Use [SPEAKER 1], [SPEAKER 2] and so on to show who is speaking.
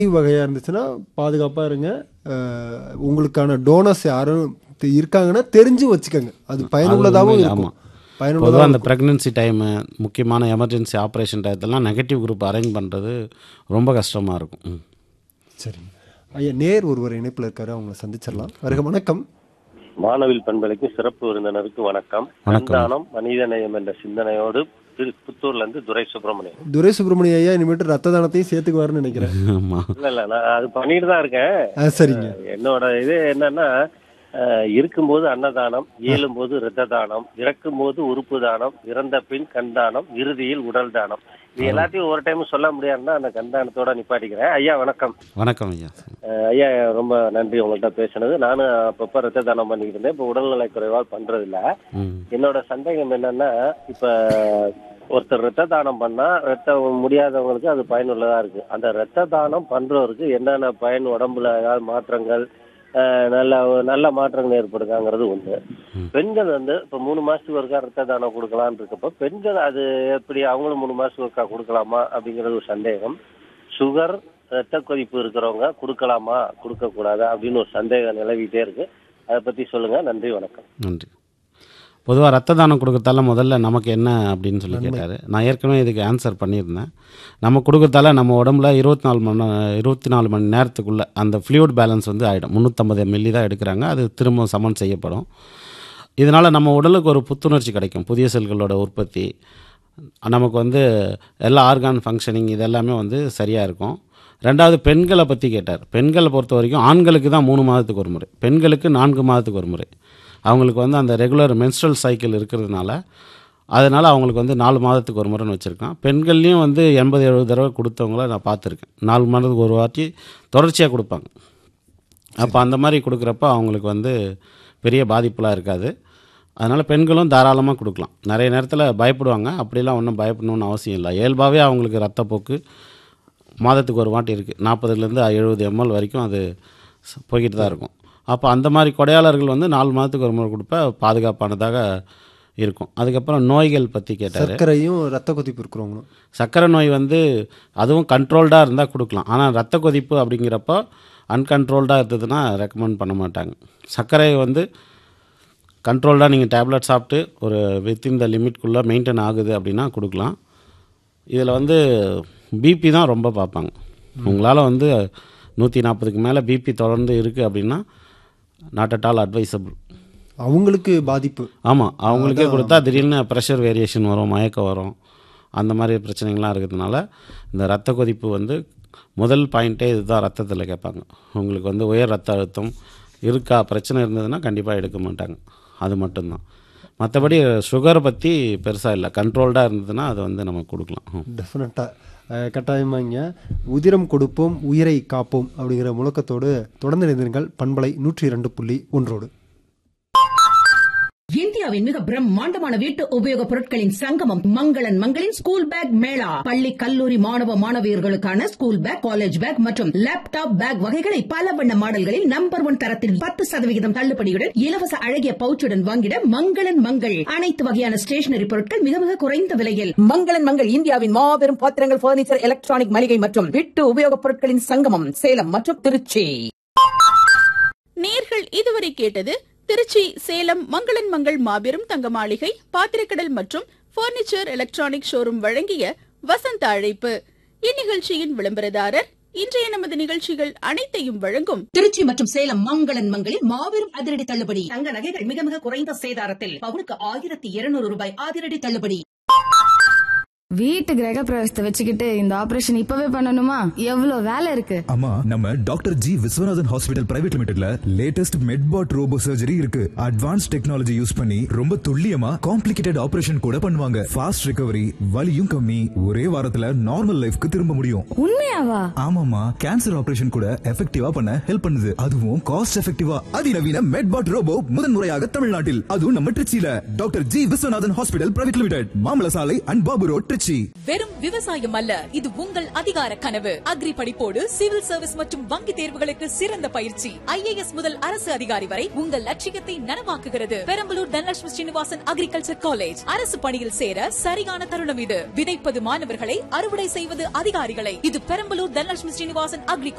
[SPEAKER 1] வகையாக இருந்துச்சுன்னா பாதுகாப்பாக இருங்க அஹ், உங்களுக்கான டோனர்ஸ் யாரும் தெ- இருக்காங்கன்னா தெரிஞ்சு வச்சுக்கோங்க அது பயனுள்ளதாகவும்
[SPEAKER 2] உண்மையில,
[SPEAKER 1] இருக்கும்
[SPEAKER 2] ஆமா. பொதுவாக
[SPEAKER 1] பயனுள்ளதாக
[SPEAKER 2] அந்த ப்ரெக்னென்சி டைமு முக்கியமான எமர்ஜென்சி ஆப்ரேஷன் டயத்தெல்லாம் நெகட்டிவ் குரூப் அரேஞ்ச் பண்ணுறது ரொம்ப கஷ்டமாக இருக்கும் ம்.
[SPEAKER 1] சரிங்க ஐயா நேர் ஒருவர் இணைப்பில் இருக்காரு அவங்கள சந்திச்சிடலாம் வருக வணக்கம்
[SPEAKER 3] மாணவில் பண்பலைக்கு சிறப்பு விருந்தினருக்கு வணக்கம்
[SPEAKER 2] வணக்கம்.
[SPEAKER 3] சந்தானம் மனிதநேயம் என்ற சிந்தனையோடு திரு புத்தூர்ல இருந்து துரை சுப்பிரமணியன்
[SPEAKER 1] துரை சுப்பிரமணிய ஐயா இனிமேட்டு ரத்த தானத்தையும் சேர்த்துக்குவாருன்னு நினைக்கிறேன்
[SPEAKER 2] ஆமாம்
[SPEAKER 3] இல்ல இல்ல நான் அது பண்ணிட்டு தான் இருக்கேன்
[SPEAKER 1] ஆ, சரிங்க
[SPEAKER 3] என்னோட இது என்னன்னா அஹ், இருக்கும்போது அன்னதானம் இயலும்போது இரத்த தானம் இறக்கும்போது உறுப்பு தானம் இறந்த பின் கண் தானம் இறுதியில் உடல் தானம் இது எல்லாத்தையும் ஒரு டைம் சொல்ல முடியாதுன்னா அந்த கண் தானத்தோட நிப்பாட்டிக்கிறேன் ஐயா வணக்கம்
[SPEAKER 2] வணக்கம் ஐயா
[SPEAKER 3] அஹ், ஐயா ரொம்ப நன்றி உங்கள்கிட்ட பேசுனது நானும் அப்பப்ப ரத்த தானம் பண்ணிக்கிட்டு இருந்தேன் இப்போ உடல்நலை குறைவால் பண்றது இல்ல
[SPEAKER 2] ம்
[SPEAKER 3] என்னோட சந்தேகம் என்னன்னா இப்ப ஒருத்தர் ரத்த தானம் பண்ணா ரத்த முடியாதவங்களுக்கு அது பயனுள்ளதா இருக்கு அந்த ரத்த தானம் பண்றவருக்கு என்னென்ன பயன் உடம்புல ஏதாவது மாற்றங்கள் அஹ், நல்ல நல்ல மாற்றங்கள் ஏற்படுதாங்கிறது ஒண்ணு பெண்கள் வந்து இப்ப மூணு மாசத்துக்கு ஒருக்கா ரத்த தானம் கொடுக்கலாம்னு இருக்கப்ப பெண்கள் அது எப்படி அவங்களும் மூணு மாசத்துக்கு ஒருக்கா கொடுக்கலாமா அப்படிங்கிறது ஒரு சந்தேகம் சுகர் ரத்த கொதிப்பு இருக்கிறவங்க கொடுக்கலாமா கொடுக்க கூடாதா அப்படின்னு ஒரு சந்தேகம் நிலவிட்டே இருக்கு அதை பத்தி சொல்லுங்க நன்றி வணக்கம்
[SPEAKER 2] நன்றி பொதுவாக ரத்த தானம் கொடுக்கறதால முதல்ல நமக்கு என்ன அப்படின்னு சொல்லி கேட்டார் நான் ஏற்கனவே இதுக்கு ஆன்சர் பண்ணியிருந்தேன் நம்ம கொடுக்கறதால நம்ம உடம்புல இருபத்தி நாலு மணி இருபத்தி நாலு மணி நேரத்துக்குள்ளே அந்த ஃப்ளூயிட் பேலன்ஸ் வந்து ஆகிடும் முந்நூற்றம்பது மில்லி தான் எடுக்கிறாங்க அது திரும்ப சமன் செய்யப்படும் இதனால் நம்ம உடலுக்கு ஒரு புத்துணர்ச்சி கிடைக்கும் புதிய செல்களோட உற்பத்தி நமக்கு வந்து எல்லா ஆர்கான் ஃபங்க்ஷனிங் இதெல்லாமே வந்து சரியாக இருக்கும் ரெண்டாவது பெண்களை பற்றி கேட்டார் பெண்களை பொறுத்த வரைக்கும் ஆண்களுக்கு தான் மூணு மாதத்துக்கு ஒரு முறை பெண்களுக்கு நான்கு மாதத்துக்கு ஒரு முறை அவங்களுக்கு வந்து அந்த ரெகுலர் menstrual சைக்கிள் இருக்கிறதுனால அதனால் அவங்களுக்கு வந்து நாலு மாதத்துக்கு ஒரு முறைன்னு வச்சுருக்கான் பெண்கள்லேயும் வந்து எண்பது எழுபது தடவை கொடுத்தவங்கள நான் பார்த்துருக்கேன் நாலு மாதத்துக்கு ஒரு வாட்டி தொடர்ச்சியாக கொடுப்பாங்க அப்போ அந்த மாதிரி கொடுக்குறப்ப அவங்களுக்கு வந்து பெரிய பாதிப்புலாம் இருக்காது அதனால் பெண்களும் தாராளமாக கொடுக்கலாம் நிறைய நேரத்தில் பயப்படுவாங்க அப்படிலாம் ஒன்றும் பயப்படணும்னு அவசியம் இல்லை இயல்பாகவே அவங்களுக்கு ரத்தப்போக்கு மாதத்துக்கு ஒரு வாட்டி இருக்குது நாற்பதுலேருந்து எழுபது எம்எல் வரைக்கும் அது ச- போய்கிட்டு தான் இருக்கும் அப்போ அந்த மாதிரி கொடையாளர்கள் வந்து நாலு மாதத்துக்கு ஒரு முறை கொடுப்ப பாதுகாப்பானதாக இருக்கும் அதுக்கப்புறம் நோய்கள் பற்றி கேட்டார்
[SPEAKER 1] சர்க்கரையும் ரத்த கொதிப்பு இருக்கிறவங்களும்
[SPEAKER 2] சர்க்கரை நோய் வந்து அதுவும் கண்ட்ரோல்டாக இருந்தால் கொடுக்கலாம் ஆனால் ரத்த கொதிப்பு அப்படிங்கிறப்போ அன்கண்ட்ரோல்டாக இருந்ததுன்னா ரெக்கமெண்ட் பண்ண மாட்டாங்க சர்க்கரை வந்து கண்ட்ரோல்டாக நீங்கள் டேப்லெட் சாப்பிட்டு ஒரு வித்தின் த லிமிட்குள்ளே மெயின்டைன் ஆகுது அப்படின்னா கொடுக்கலாம் இதில் வந்து பிபி தான் ரொம்ப பார்ப்பாங்க உங்களால் வந்து நூற்றி நாற்பதுக்கு மேலே பிபி தொடர்ந்து இருக்குது அப்படின்னா நாட் அட் ஆல் அட்வைசபிள்
[SPEAKER 1] அவங்களுக்கு பாதிப்பு
[SPEAKER 2] ஆமாம் அவங்களுக்கே கொடுத்தா திடீர்னு ப்ரெஷர் வேரியேஷன் வரும் மயக்கம் வரும் அந்த மாதிரி பிரச்சனைகள்லாம் இருக்கிறதுனால இந்த ரத்த கொதிப்பு வந்து முதல் பாயிண்ட்டே இதுதான் ரத்தத்தில் கேட்பாங்க உங்களுக்கு வந்து உயர் ரத்த அழுத்தம் இருக்கா பிரச்சனை இருந்ததுன்னா கண்டிப்பாக எடுக்க மாட்டாங்க அது மட்டும்தான் மற்றபடி சுகரை பற்றி பெருசாக இல்லை கண்ட்ரோல்டாக இருந்ததுன்னா அது வந்து நம்ம கொடுக்கலாம் ம்.
[SPEAKER 1] டெஃபினட்டாக கட்டாயமாங்க உதிரம் கொடுப்போம் உயிரை காப்போம் அப்படிங்கிற முழக்கத்தோடு தொடர்ந்து இணைந்திருங்கள் பண்பலை நூற்றி இரண்டு புள்ளி ஒன்றோடு
[SPEAKER 4] இந்தியாவின் மிக பிரம்மாண்டமான வீட்டு உபயோகப் பொருட்களின் சங்கமம் மங்களன் மங்களின் ஸ்கூல் பேக் மேளா பள்ளி கல்லூரி மாணவ மாணவியர்களுக்கான ஸ்கூல் பேக் காலேஜ் பேக் மற்றும் லேப்டாப் பேக் வகைகளை பல வண்ண மாடல்களில் நம்பர் ஒன் தரத்தில் பத்து சதவிகிதம் தள்ளுபடியுடன் இலவச அழகிய பவுச்சுடன் வாங்கிட மங்களன் மங்கள் அனைத்து வகையான ஸ்டேஷனரி பொருட்கள் மிக மிக குறைந்த விலையில் மங்களன் மங்கள் இந்தியாவின் மாபெரும் பாத்திரங்கள் பர்னிச்சர் எலக்ட்ரானிக் மளிகை மற்றும் வீட்டு உபயோகப் பொருட்களின் சங்கமம் சேலம் மற்றும் திருச்சி
[SPEAKER 5] நேர்கள் இதுவரை கேட்டது திருச்சி சேலம் மங்களன் மங்கள் மாபெரும் தங்க மாளிகை பாத்திரக்கடல் மற்றும் பர்னிச்சர் எலக்ட்ரானிக் ஷோரூம் வழங்கிய வசந்த அழைப்பு இந்நிகழ்ச்சியின் விளம்பரதாரர் இன்றைய நமது நிகழ்ச்சிகள் அனைத்தையும் வழங்கும்
[SPEAKER 4] திருச்சி மற்றும் சேலம் மங்களன் மங்களில் மாபெரும் அதிரடி தள்ளுபடி தங்க நகைகள் மிக மிக குறைந்த சேதாரத்தில் பவுனுக்கு ஆயிரத்தி இருநூறு ரூபாய் அதிரடி தள்ளுபடி
[SPEAKER 6] வீட்டு கிரக பிரவேசத்தை வச்சுக்கிட்டு இந்த ஆபரேஷன் இப்பவே பண்ணணுமா எவ்வளவு வேலை இருக்கு
[SPEAKER 7] ஆமா நம்ம doctor G Viswanathan hospital private லிமிடெட்ல லேட்டஸ்ட் மெட்பாட் ரோபோ சர்ஜரி இருக்கு அட்வான்ஸ் டெக்னாலஜி யூஸ் பண்ணி ரொம்ப துல்லியமா காம்ப்ளிகேட்டட் ஆபரேஷன் கூட பண்ணுவாங்க ஃபாஸ்ட் ரிகவரி வலியும் கம்மி ஒரே வாரத்துல நார்மல் லைஃப்க்கு திரும்ப முடியும்
[SPEAKER 6] உண்மையாவா
[SPEAKER 7] ஆமாமா கேன்சர் ஆபரேஷன் கூட எஃபெக்டிவா பண்ண ஹெல்ப் பண்ணுது அதுவும் காஸ்ட் எஃபெக்டிவா அதிநவீன மெட்பாட் ரோபோ முதன்முறையாக தமிழ்நாட்டில் அதுவும் நம்ம திருச்சியில doctor G Viswanathan hospital private limited மாமல சாலை அண்ட் பாபு ரோட் திருச்சி திருச்சி
[SPEAKER 8] வெறும் விவசாயம் அல்ல இது உங்கள் அதிகார கனவு அக்ரி படிப்போடு சிவில் சர்வீஸ் மற்றும் வங்கி தேர்வுகளுக்கு சிறந்த பயிற்சி ஐஏஎஸ் முதல் அரசு அதிகாரி வரை உங்கள் லட்சியத்தை நனவாக்குகிறது பெரம்பலூர் தனலட்சுமி ஸ்ரீனிவாசன் அக்ரிகல்ச்சர் காலேஜ் அரசு பணியில் சேர சரியான தருணம் இது விதைப்பது மாணவர்களை அறுவடை செய்வது அதிகாரிகளை இது பெரம்பலூர் தனலட்சுமி ஸ்ரீனிவாசன் அக்ரி